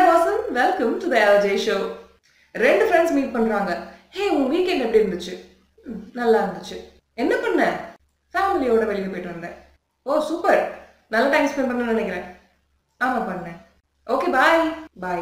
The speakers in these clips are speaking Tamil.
Vasan welcome to the L J show ரெண்டு ஃப்ரெண்ட்ஸ் மீட் பண்றாங்க ஹே உன் வீக்கெண்ட் எப்படி இருந்துச்சு "ம், நல்லா இருந்துச்சு என்ன பண்ண ஃபேமிலியோட வெளியே போயிட்டு வந்தேன் ஓ சூப்பர் நல்ல டைம் ஸ்பெண்ட் பண்ண நினைக்கிறேன் ஆமா பண்ணேன் ஓகே பாய் பாய்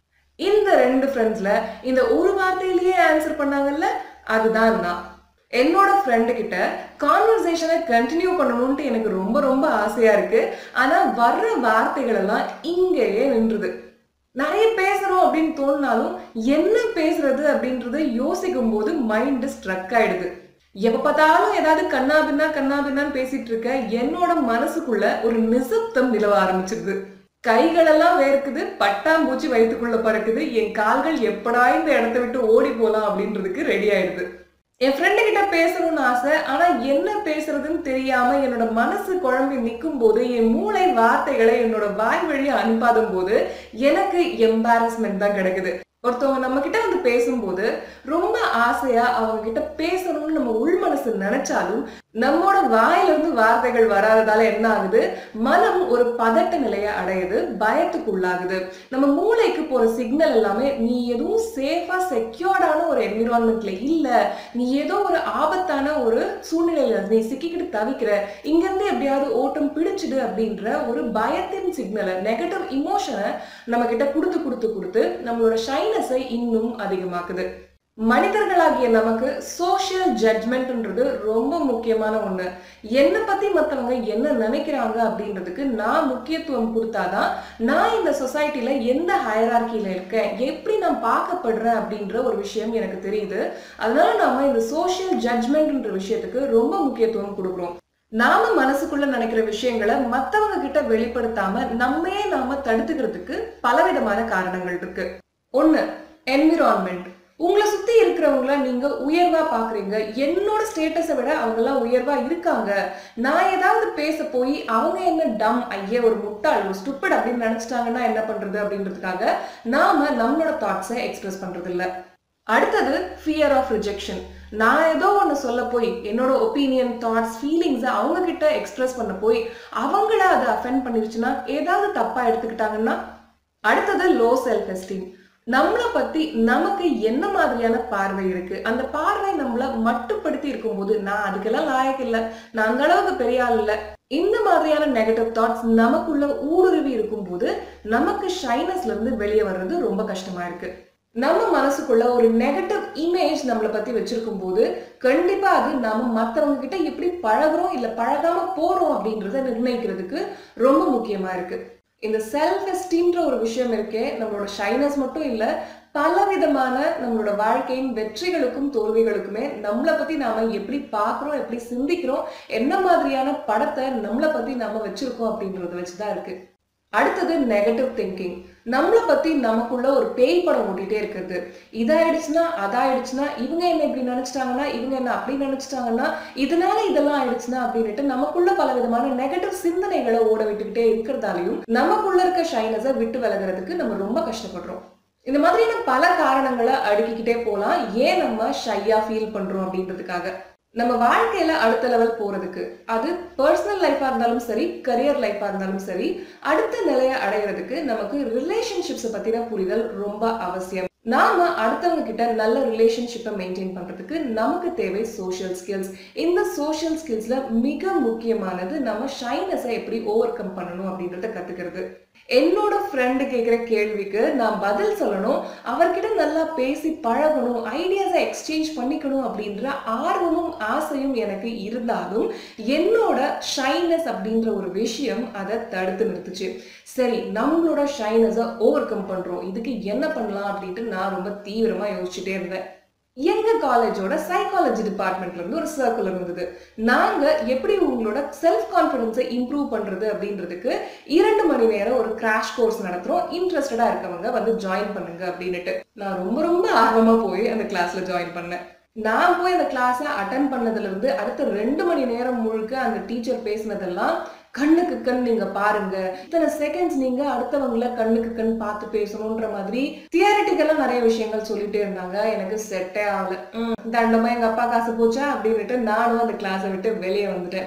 இந்த ரெண்டு ஃப்ரெண்ட்ஸ்ல இந்த ஒரு வார்த்தையிலேயே ஆன்சர் பண்ணாங்கல்ல அதுதான் நான் என்னோட ஃப்ரெண்டு கிட்ட கான்வர்சேஷனை கண்டினியூ பண்ணணும்ட்டு எனக்கு ரொம்ப ரொம்ப ஆசையா இருக்கு ஆனா வர்ற வார்த்தைகள் எல்லாம் இங்கேயே நின்றுது நிறைய பேசணும் அப்படின்னு தோணினாலும் என்ன பேசுறது அப்படின்றத யோசிக்கும் போது மைண்ட் ஸ்ட்ரக் ஆயிடுது எப்ப பார்த்தாலும் ஏதாவது கண்ணா பின்னா கண்ணா பின்னான்னு பேசிட்டு இருக்க என்னோட மனசுக்குள்ள ஒரு நிசப்தம் நிலவ ஆரம்பிச்சிருது கைகளெல்லாம் வேர்க்குது பட்டாம்பூச்சி வயிற்றுக்குள்ள பறக்குது என் கால்கள் எப்படா இந்த இடத்த விட்டு ஓடி போலாம் அப்படின்றதுக்கு ரெடி ஆயிடுது என் ஃப்ரெண்டு கிட்ட பேசணும்னு ஆசை ஆனா என்ன பேசுறதுன்னு தெரியாம என்னோட மனசு குழம்பி நிற்கும் போது என் மூளை வார்த்தைகளை என்னோட வாய் வழியா அனுப்பாதும் போது எனக்கு எம்பாரஸ்மெண்ட் தான் கிடைக்குது ஒருத்தவங்க நம்ம கிட்ட வந்து பேசும்போது ரொம்ப ஆசையா அவங்க கிட்ட பேசணும்னு நம்ம உள் மனசு நினைச்சாலும் நம்மோட வாயில இருந்து வார்த்தைகள் வராததால என்ன ஆகுது மனம் ஒரு பதட்ட நிலையை அடையுது பயத்துக்கு உள்ளாகுது நம்ம மூளைக்கு போற சிக்னல் எல்லாமே நீ எதுவும் சேஃபா செக்யூர்டான ஒரு என்விரான்மெண்ட்ல இல்ல நீ ஏதோ ஒரு ஆபத்தான ஒரு சூழ்நிலையில நீ சிக்கிக்கிட்டு தவிக்கிற இங்க இருந்து எப்படியாவது ஓட்டம் பிடிச்சிடு அப்படின்ற ஒரு பயத்தின் சிக்னலை நெகட்டிவ் இமோஷனை நம்ம கிட்ட கொடுத்து கொடுத்து கொடுத்து நம்மளோட ஷைனஸை இன்னும் அதிகமாக்குது மனிதர்களாகிய நமக்கு சோஷியல் ஜட்மெண்ட்ன்றது ரொம்ப முக்கியமான ஒண்ணு என்னை பத்தி மத்தவங்க என்ன நினைக்கிறாங்க அப்படின்றதுக்கு நான் முக்கியத்துவம் கொடுத்தாதான் நான் இந்த சொசைட்டில எந்த ஹயரார்கியில இருக்கேன் எப்படி நான் பார்க்கப்படுறேன் அப்படின்ற ஒரு விஷயம் எனக்கு தெரியுது அதனால நாம இந்த சோஷியல் ஜட்மெண்ட்ன்ற விஷயத்துக்கு ரொம்ப முக்கியத்துவம் கொடுக்குறோம் நாம மனசுக்குள்ள நினைக்கிற விஷயங்களை மத்தவங்க கிட்ட வெளிப்படுத்தாம நம்மையே நாம தடுத்துக்கிறதுக்கு பலவிதமான காரணங்கள் இருக்கு ஒண்ணு என்விரான்மெண்ட் உங்களை சுத்தி இருக்கிறவங்கள நீங்க உயர்வா பாக்குறீங்க என்னோட ஸ்டேட்டஸை விட அவங்க எல்லாம் உயர்வா இருக்காங்க நான் ஏதாவது பேச போய் அவங்க என்ன டம் ஐயே ஒரு முட்டாள் ஒரு ஸ்டூப்பிட் அப்படின்னு நினைச்சிட்டாங்கன்னா என்ன பண்றது அப்படின்றதுக்காக நாம நம்மளோட தாட்ஸை எக்ஸ்பிரஸ் பண்றது இல்ல அடுத்தது ஃபியர் ஆஃப் ரிஜெக்ஷன் நான் ஏதோ ஒன்று சொல்ல போய் என்னோட ஒப்பீனியன் தாட்ஸ் ஃபீலிங்ஸை அவங்க கிட்ட எக்ஸ்பிரஸ் பண்ண போய் அவங்கள அதை அஃபெண்ட் பண்ணிருச்சுன்னா ஏதாவது தப்பா எடுத்துக்கிட்டாங்கன்னா அடுத்தது லோ செல்ஃப் எஸ்டீம் நம்மளை பத்தி நமக்கு என்ன மாதிரியான பார்வை இருக்கு அந்த பார்வை நம்மள மட்டுப்படுத்தி இருக்கும்போது நான் அதுக்கெல்லாம் லாயக்கு இல்ல நான் அந்த அளவுக்கு பெரிய ஆள் இல்ல இந்த மாதிரியான நெகட்டிவ் தாட்ஸ் நமக்குள்ள ஊடுருவி இருக்கும்போது நமக்கு ஷைனஸ்ல இருந்து வெளியே வர்றது ரொம்ப கஷ்டமா இருக்கு நம்ம மனசுக்குள்ள ஒரு நெகட்டிவ் இமேஜ் நம்மளை பத்தி வச்சிருக்கும் போது கண்டிப்பா அது நாம மத்தவங்க கிட்ட எப்படி பழகுறோம் இல்ல பழகாம போறோம் அப்படின்றத நிர்ணயிக்கிறதுக்கு ரொம்ப முக்கியமா இருக்கு இந்த செல்ஃப் எஸ்டீம்ன்ற ஒரு விஷயம் இருக்கே நம்மளோட ஷைனஸ் மட்டும் இல்ல பல விதமான நம்மளோட வாழ்க்கையின் வெற்றிகளுக்கும் தோல்விகளுக்குமே நம்மளை பத்தி நாம எப்படி பார்க்கறோம் எப்படி சிந்திக்கிறோம் என்ன மாதிரியான படத்தை நம்மளை பத்தி நாம வச்சிருக்கோம் அப்படின்றத வச்சுதான் இருக்கு அடுத்தது நெகட்டிவ் திங்கிங் நம்மளை பத்தி நமக்குள்ள ஒரு பேய் படம் ஓட்டிட்டே இருக்குது இதாயிடுச்சுன்னா அதாயிடுச்சுன்னா இவங்க என்ன இப்படி நினைச்சிட்டாங்கன்னா இவங்க என்ன அப்படி நினைச்சிட்டாங்கன்னா இதனால இதெல்லாம் ஆயிடுச்சுன்னா அப்படின்னுட்டு நமக்குள்ள பல விதமான நெகட்டிவ் சிந்தனைகளை ஓட விட்டுக்கிட்டே இருக்கிறதாலையும் நமக்குள்ள இருக்க ஷைனஸை விட்டு விலகிறதுக்கு நம்ம ரொம்ப கஷ்டப்படுறோம் இந்த மாதிரியான பல காரணங்களை அடுக்கிக்கிட்டே போலாம் ஏன் நம்ம ஷையா ஃபீல் பண்றோம் அப்படின்றதுக்காக நம்ம வாழ்க்கையில அடுத்த லெவல் போறதுக்கு அது பர்சனல் லைஃபா இருந்தாலும் சரி கரியர் லைஃபா இருந்தாலும் சரி அடுத்த நிலையை அடையிறதுக்கு நமக்கு ரிலேஷன்ஷிப்ஸை பத்தின புரிதல் ரொம்ப அவசியம் நாம அடுத்தவங்க கிட்ட நல்ல ரிலேஷன்ஷிப்பை மெயின்டைன் பண்றதுக்கு நமக்கு தேவை சோஷியல் ஸ்கில்ஸ் இந்த சோஷியல் ஸ்கில்ஸ்ல மிக முக்கியமானது நம்ம ஷைனஸை எப்படி ஓவர் கம் பண்ணணும் அப்படின்றத கத்துக்கிறது என்னோட ஃப்ரெண்டு கேட்குற கேள்விக்கு நான் பதில் சொல்லணும் அவர்கிட்ட நல்லா பேசி பழகணும் ஐடியாஸை எக்ஸ்சேஞ்ச் பண்ணிக்கணும் அப்படின்ற ஆர்வமும் ஆசையும் எனக்கு இருந்தாலும் என்னோட ஷைனஸ் அப்படின்ற ஒரு விஷயம் அதை தடுத்து நிறுத்துச்சு சரி நம்மளோட ஷைனஸை ஓவர் கம் பண்றோம் இதுக்கு என்ன பண்ணலாம் அப்படின்ட்டு நான் ரொம்ப தீவிரமா யோசிச்சுட்டே இருந்தேன் எங்க காலேஜோட சைக்காலஜி டிபார்ட்மெண்ட்ல இருந்து ஒரு சர்க்குலர் இருந்தது நாங்க எப்படி உங்களோட செல்ஃப் கான்பிடன்ஸை இம்ப்ரூவ் பண்றது அப்படின்றதுக்கு இரண்டு மணி நேரம் ஒரு கிராஷ் கோர்ஸ் நடத்துறோம் இன்ட்ரெஸ்டடா இருக்கவங்க வந்து ஜாயின் பண்ணுங்க அப்படின்னுட்டு நான் ரொம்ப ரொம்ப ஆர்வமா போய் அந்த கிளாஸ்ல ஜாயின் பண்ணேன் நான் போய் அந்த கிளாஸை அட்டன் பண்ணதுல இருந்து அடுத்த ரெண்டு மணி நேரம் முழுக்க அந்த டீச்சர் பேசினதெல்லாம் கண்ணுக்கு கண் நீங்க பாருங்க இத்தனை செகண்ட்ஸ் நீங்க அடுத்தவங்கள கண்ணுக்கு கண் பார்த்து பேசணும்ன்ற மாதிரி தியரட்டிக்கலா நிறைய விஷயங்கள் சொல்லிட்டே இருந்தாங்க எனக்கு செட்டே ஆகல உம், தண்டமா எங்க அப்பா காசு போச்சா அப்படின்னுட்டு நானும் அந்த கிளாஸை விட்டு வெளியே வந்துட்டேன்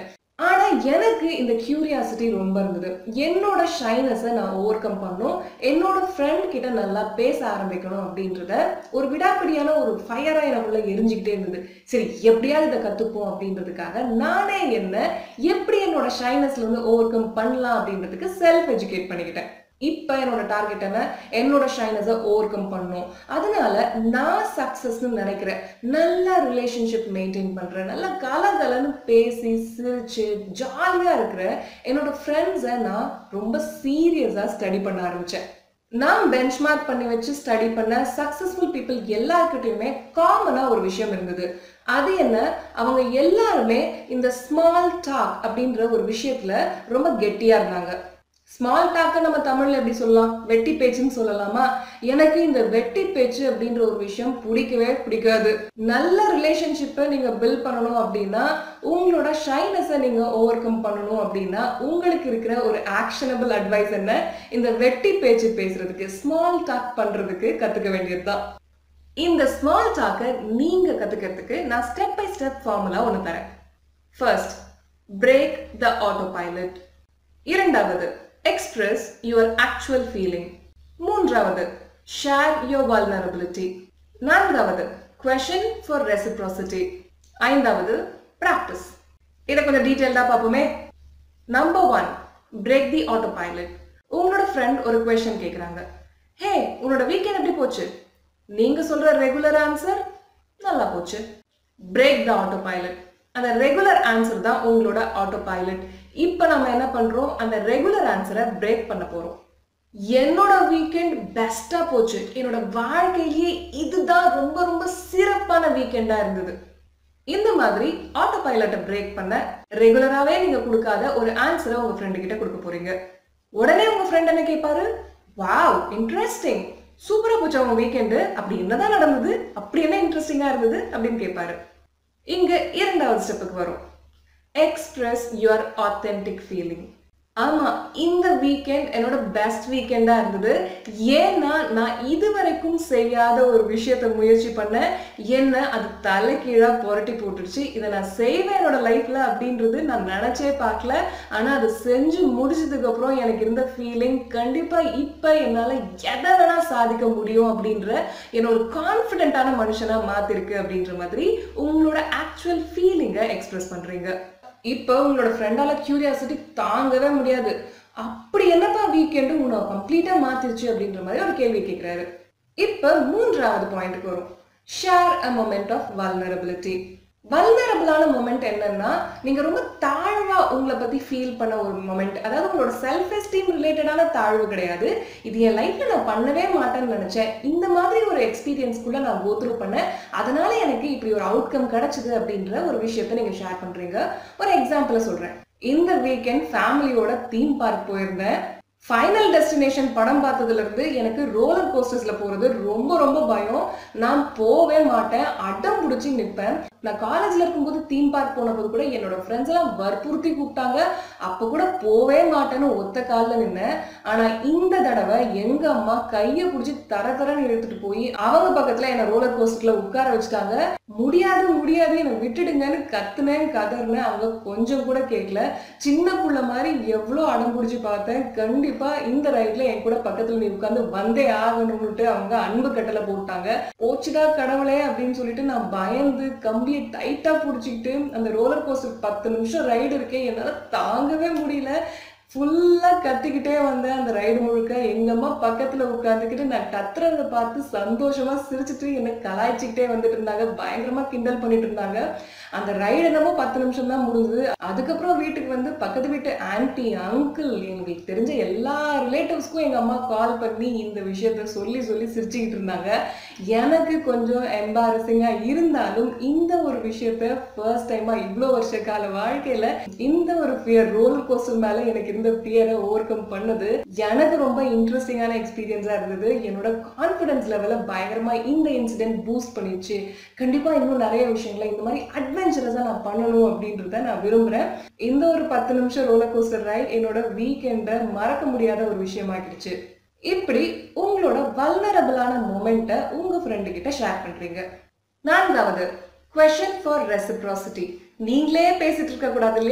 ஆனா எனக்கு இந்த கியூரியாசிட்டி ரொம்ப இருந்தது என்னோட ஷைனஸை நான் ஓவர் கம் பண்ணணும் என்னோட ஃப்ரெண்ட் கிட்ட நல்லா பேச ஆரம்பிக்கணும் அப்படின்றத ஒரு விடாப்பிடியான ஒரு ஃபயரா எனக்குள்ள எரிஞ்சுக்கிட்டே இருந்தது சரி எப்படியாவது இதை கத்துப்போம் அப்படின்றதுக்காக நானே என்ன எப்படி என்னோட ஷைனஸ்ல இருந்து ஓவர் கம் பண்ணலாம் அப்படின்றதுக்கு செல்ஃப் எஜுகேட் பண்ணிக்கிட்டேன் இப்போ என்னோட டார்கெட் என்ன என்னோட ஷைனஸை ஓவர் கம் பண்ணணும் அதனால நான் சக்ஸஸ்னு நினைக்கிறேன் நல்ல ரிலேஷன்ஷிப் மெயின்டைன் பண்றேன் நல்லா கலகலன்னு பேசி சிரிச்சு ஜாலியா இருக்கிற என்னோட ஃப்ரெண்ட்ஸை நான் ரொம்ப சீரியஸா ஸ்டடி பண்ண ஆரம்பிச்சேன் நான் பெஞ்ச்மார்க் பண்ணி வச்சு ஸ்டடி பண்ண சக்சஸ்ஃபுல் பீப்புள் எல்லாருக்கிட்டையுமே காமனா ஒரு விஷயம் இருந்தது அது என்ன அவங்க எல்லாருமே இந்த ஸ்மால் டாக் அப்படின்ற ஒரு விஷயத்துல ரொம்ப கெட்டியா இருந்தாங்க ஸ்மால் டாக்க நம்ம தமிழ்ல எப்படி சொல்லலாம் வெட்டி பேச்சுன்னு சொல்லலாமா எனக்கு இந்த வெட்டி பேச்சு அப்படின்ற ஒரு விஷயம் பிடிக்கவே பிடிக்காது நல்ல ரிலேஷன்ஷிப்பை நீங்க பில்ட் பண்ணணும் அப்படின்னா உங்களோட ஷைனஸை நீங்க ஓவர் கம் பண்ணணும் அப்படின்னா உங்களுக்கு இருக்கிற ஒரு ஆக்ஷனபிள் அட்வைஸ் என்ன இந்த வெட்டி பேச்சு பேசுறதுக்கு ஸ்மால் டாக் பண்றதுக்கு கத்துக்க வேண்டியதுதான் இந்த ஸ்மால் டாக்கை நீங்க கத்துக்கிறதுக்கு நான் ஸ்டெப் பை ஸ்டெப் ஃபார்முலா ஒன்று தரேன் first break the autopilot இரண்டாவது எக்ஸ்பிரஸ் யுவர் ஆக்சுவல் ஃபீலிங் மூன்றாவது ஷேர் யுவர் வல்னரபிலிட்டி நான்காவது கொஷின் ஃபார் ரெசிப்ராசிட்டி ஐந்தாவது ப்ராக்டிஸ் இதை கொஞ்சம் டீட்டெயில்டாக பார்ப்போமே number one break the autopilot உங்களோட ஃப்ரெண்ட் ஒரு கொஷின் கேட்குறாங்க ஹே உன்னோட வீக்கெண்ட் எப்படி போச்சு நீங்க சொல்ற ரெகுலர் ஆன்சர் நல்லா போச்சு பிரேக் த ஆட்டோ பைலட் அந்த ரெகுலர் ஆன்சர் தான் உங்களோட ஆட்டோ பைலட் இப்போ நம்ம என்ன பண்றோம் அந்த ரெகுலர் ஆன்சரை பிரேக் பண்ண போறோம் என்னோட வீக்கெண்ட் பெஸ்டா போச்சு என்னோட வாழ்க்கையிலேயே இதுதான் ரொம்ப ரொம்ப சிறப்பான வீக்கெண்டா இருந்தது இந்த மாதிரி ஆட்டோ பைலட்டை பிரேக் பண்ண ரெகுலராகவே நீங்க கொடுக்காத ஒரு ஆன்சரை உங்க ஃப்ரெண்டு கிட்ட கொடுக்க போறீங்க உடனே உங்க ஃப்ரெண்ட் என்ன கேட்பாரு வாவ் இன்ட்ரெஸ்டிங் சூப்பரா போச்சு அவங்க வீக்கெண்டு அப்படி என்னதான் நடந்தது அப்படி என்ன இன்ட்ரெஸ்டிங்கா இருந்தது அப்படின்னு கேட்பாரு இங்க இரண்டாவது ஸ்டெப்புக்கு வரும் எக்ஸ்பிரஸ் யுவர் ஆத்தென்டிக் ஃபீலிங் ஆமா இந்த வீக்கெண்ட் என்னோட பெஸ்ட் வீக்கெண்டா இருந்தது ஏன்னா நான் இதுவரைக்கும் செய்யாத ஒரு விஷயத்த முயற்சி பண்ணேன் என்ன அது தலைகீழா புரட்டி போட்டுருச்சு இதை நான் செய்வேன் என்னோட லைஃப்ல அப்படின்றது நான் நினைச்சே பார்க்கல ஆனா அது செஞ்சு முடிச்சதுக்கு அப்புறம் எனக்கு இருந்த ஃபீலிங் கண்டிப்பா இப்ப என்னால எதை வேணா சாதிக்க முடியும் அப்படின்ற என்னோட கான்ஃபிடென்ட்டான மனுஷனா மாத்திருக்கு அப்படின்ற மாதிரி உங்களோட ஆக்சுவல் ஃபீலிங்கை எக்ஸ்பிரஸ் பண்றீங்க இப்போ உங்களோட ஃப்ரெண்டால கியூரியாசிட்டி தாங்கவே முடியாது அப்படி என்னப்பா வீக்கெண்டு உன்னை கம்ப்ளீட்டா மாத்திருச்சு அப்படின்ற மாதிரி ஒரு கேள்வி கேட்கிறாரு இப்போ மூன்றாவது பாயிண்ட்டுக்கு வரும் share a moment of vulnerability வல்னரபிளான மொமெண்ட் என்னன்னா நீங்க ரொம்ப தாழ்வா உங்களை பத்தி ஃபீல் பண்ண ஒரு மொமெண்ட் அதாவது உங்களோட செல்ஃப் எஸ்டீம் ரிலேட்டடான தாழ்வு கிடையாது இது என் லைஃப்ல நான் பண்ணவே மாட்டேன்னு நினைச்சேன் இந்த மாதிரி ஒரு எக்ஸ்பீரியன்ஸ்குள்ள நான் கோத்ரூ பண்ணேன் அதனால எனக்கு இப்படி ஒரு அவுட்கம் கிடைச்சது அப்படின்ற ஒரு விஷயத்த நீங்க ஷேர் பண்றீங்க ஒரு எக்ஸாம்பிள சொல்றேன் இந்த வீக்கெண்ட் ஃபேமிலியோட தீம் பார்க் போயிருந்தேன் ஃபைனல் டெஸ்டினேஷன் படம் பார்த்ததுல இருந்து எனக்கு ரோலர் கோஸ்டர்ஸ்ல போறது ரொம்ப ரொம்ப பயம் நான் போவே மாட்டேன் அடம் பிடிச்சி நிற்பேன் நான் காலேஜ்ல இருக்கும்போது தீம் பார்க் போனபோது கூட என்னோட ஃப்ரெண்ட்ஸ் எல்லாம் வற்புறுத்தி கூப்பிட்டாங்க அப்ப கூட போவே மாட்டேன்னு ஒத்த காலில் நின்னேன் ஆனா இந்த தடவை எங்க அம்மா கையை பிடிச்சி தர தரன்னு இழுத்துட்டு போய் அவங்க பக்கத்துல என்ன ரோலர் கோஸ்டர்ல உட்கார வச்சுட்டாங்க முடியாது முடியாது என்னை விட்டுடுங்கன்னு கத்துனேன் கதறினேன் அவங்க கொஞ்சம் கூட கேட்கல சின்ன புள்ள மாதிரி எவ்வளோ அடம் பிடிச்சி பார்த்தேன் கண்டிப்பா இந்த ரைட்ல என் கூட பக்கத்துல நீ உட்காந்து வந்தே ஆகணும்னுட்டு அவங்க அன்பு கட்டளை போட்டாங்க போச்சுடா கடவுளே அப்படின்னு சொல்லிட்டு நான் பயந்து கம்பியை டைட்டா பிடிச்சிக்கிட்டு அந்த ரோலர் கோஸ்டர் பத்து நிமிஷம் ரைடு இருக்கேன் என்னால தாங்கவே முடியல ஃபுல்லா கத்திக்கிட்டே வந்தேன் அந்த ரைடு முழுக்க எங்க அம்மா பக்கத்துல உட்காந்துக்கிட்டு நான் கத்துறத பார்த்து சந்தோஷமா சிரிச்சிட்டு என்னை கலாய்ச்சிக்கிட்டே வந்துட்டு இருந்தாங்க பயங்கரமா கிண்டல் பண்ணிட்டு இருந்தாங்க அந்த ரைடு என்னமோ பத்து நிமிஷம் தான் முடிஞ்சது அதுக்கப்புறம் வீட்டுக்கு வந்து பக்கத்து வீட்டு ஆன்டி அங்கிள் எங்களுக்கு தெரிஞ்ச எல்லா ரிலேட்டிவ்ஸ்க்கும் எங்க அம்மா கால் பண்ணி இந்த விஷயத்த சொல்லி சொல்லி சிரிச்சுக்கிட்டு இருந்தாங்க எனக்கு கொஞ்சம் எம்பாரசிங்கா இருந்தாலும் இந்த ஒரு விஷயத்த ஃபர்ஸ்ட் டைமா இவ்வளோ வருஷ கால வாழ்க்கையில இந்த ஒரு ஃபியர் ரோலர் கோஸ்டர் மேல எனக்கு இருந்த ஃபியரை ஓவர் கம் பண்ணது எனக்கு ரொம்ப இன்ட்ரெஸ்டிங்கான எக்ஸ்பீரியன்ஸா இருந்தது என்னோட கான்ஃபிடன்ஸ் லெவலை பயங்கரமா இந்த இன்சிடென்ட் பூஸ்ட் பண்ணிடுச்சு கண்டிப்பா இன்னும் நிறைய விஷயங்களை இந்த மாதிரி அட்வென்ச்சரஸா நான் பண்ணணும் அப்படின்றத நான் விரும்புறேன் இந்த ஒரு பத்து நிமிஷம் ரோலர் கோஸ்டர் ரைட் என்னோட வீக்கெண்டை மறக்க முடியாத ஒரு விஷயமாக்கிடுச்சு இப்படி உங்களோட வல்னரபிளான மொமெண்ட்டை உங்க ஃப்ரெண்டு கிட்ட ஷேர் பண்றீங்க நான்காவது கொஷன் ஃபார் ரெசிப்ராசிட்டி நீங்களே பேசிட்டு இருக்க கூடாது இல்லையா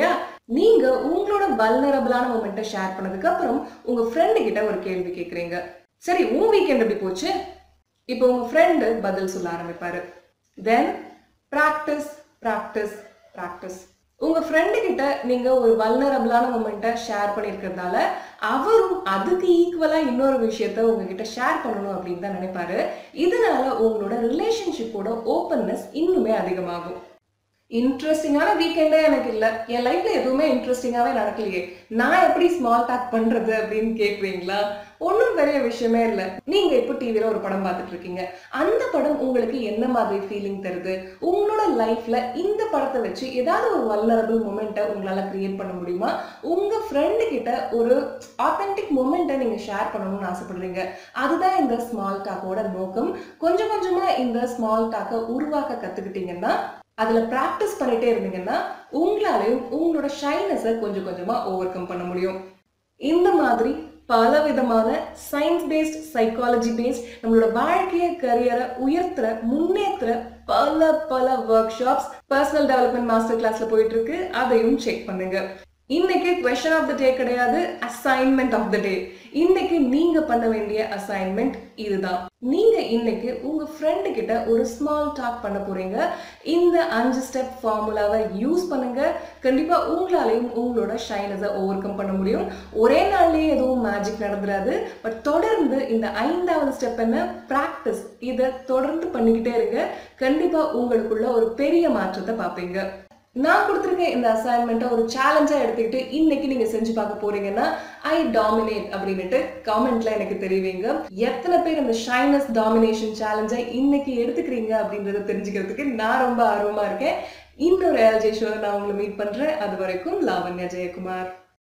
நீங்க உங்களோட வல்னரபிளான மூமெண்ட்டை ஷேர் பண்ணதுக்கு அப்புறம் உங்க ஃப்ரெண்டு கிட்ட ஒரு கேள்வி கேக்குறீங்க சரி உன் வீக்கெண்ட் எப்படி போச்சு இப்போ உங்க ஃப்ரெண்டு பதில் சொல்ல ஆரம்பிப்பாரு தென் ப்ராக்டிஸ் ப்ராக்டிஸ் ப்ராக்டிஸ் உங்க ஃப்ரெண்டு கிட்ட நீங்க ஒரு வல்னரபிளான மூமெண்ட்டை ஷேர் பண்ணியிருக்கிறதால அவரும் அதுக்கு ஈக்குவலா இன்னொரு விஷயத்த உங்ககிட்ட ஷேர் பண்ணணும் அப்படின்னு தான் நினைப்பாரு இதனால உங்களோட ரிலேஷன்ஷிப்போட ஓப்பன்னஸ் இன்னுமே அதிகமாகும் இன்ட்ரெஸ்டிங்கான வீக்கெண்டே எனக்கு இல்லை என் லைஃப்ல எதுவுமே இன்ட்ரெஸ்டிங்காவே நடக்கலையே நான் எப்படி ஸ்மால் டாக் பண்றது அப்படின்னு கேட்குறீங்களா ஒன்றும் பெரிய விஷயமே இல்லை நீங்க இப்போ டிவியில ஒரு படம் பார்த்துட்டு இருக்கீங்க அந்த படம் உங்களுக்கு என்ன மாதிரி ஃபீலிங் தருது உங்களோட லைஃப்ல இந்த படத்தை வச்சு ஏதாவது ஒரு வல்னரபிள் மூமெண்ட்டை உங்களால கிரியேட் பண்ண முடியுமா உங்க ஃப்ரெண்டு கிட்ட ஒரு ஆத்தென்டிக் மூமெண்ட்டை நீங்க ஷேர் பண்ணணும்னு ஆசைப்படுறீங்க அதுதான் இந்த ஸ்மால் டாக்கோட நோக்கம் கொஞ்சம் கொஞ்சமா இந்த ஸ்மால் டாக்கை உருவாக்க கத்துக்கிட்டீங்கன்னா அதுல பிராக்டிஸ் பண்ணிட்டே இருந்தீங்கன்னா உங்களாலையும் உங்களோட ஷைனஸை கொஞ்சம் கொஞ்சமா ஓவர் கம் பண்ண முடியும் இந்த மாதிரி பல விதமான சயின்ஸ் பேஸ்ட் சைக்காலஜி பேஸ்ட் நம்மளோட வாழ்க்கைய கரியரை உயர்த்துற முன்னேற்றுற பல பல workshops personal development master கிளாஸ்ல போயிட்டு இருக்கு அதையும் செக் பண்ணுங்க இன்னைக்கு கொஸ்டின் ஆஃப் த டே கிடையாது அசைன்மெண்ட் ஆஃப் த டே இன்னைக்கு நீங்க பண்ண வேண்டிய அசைன்மெண்ட் இதுதான் நீங்க இன்னைக்கு உங்க ஃப்ரெண்டு கிட்ட ஒரு ஸ்மால் டாக் பண்ண போறீங்க இந்த அஞ்சு ஸ்டெப் ஃபார்முலாவை யூஸ் பண்ணுங்க கண்டிப்பா உங்களாலையும் உங்களோட ஷைனஸை ஓவர் கம் பண்ண முடியும் ஒரே நாள்லயே எதுவும் மேஜிக் நடந்துராது பட் தொடர்ந்து இந்த ஐந்தாவது ஸ்டெப் என்ன ப்ராக்டிஸ் இதை தொடர்ந்து பண்ணிக்கிட்டே இருங்க கண்டிப்பா உங்களுக்குள்ள ஒரு பெரிய மாற்றத்தை பார்ப்பீங்க நான் கொடுத்துருக்க இந்த அசைன்மெண்ட்டை ஒரு சேலஞ்சா எடுத்துக்கிட்டு இன்னைக்கு நீங்க செஞ்சு பார்க்க போறீங்கன்னா ஐ டாமினேட் அப்படின்னுட்டு காமெண்ட்ல எனக்கு தெரிவிங்க எத்தனை பேர் இந்த ஷைனஸ் டாமினேஷன் சேலஞ்சை இன்னைக்கு எடுத்துக்கிறீங்க அப்படின்றத தெரிஞ்சுக்கிறதுக்கு நான் ரொம்ப ஆர்வமா இருக்கேன் இன்னொரு எல்ஜே ஷோ நான் உங்களை மீட் பண்றேன் அது வரைக்கும் லாவண்யா ஜெயக்குமார்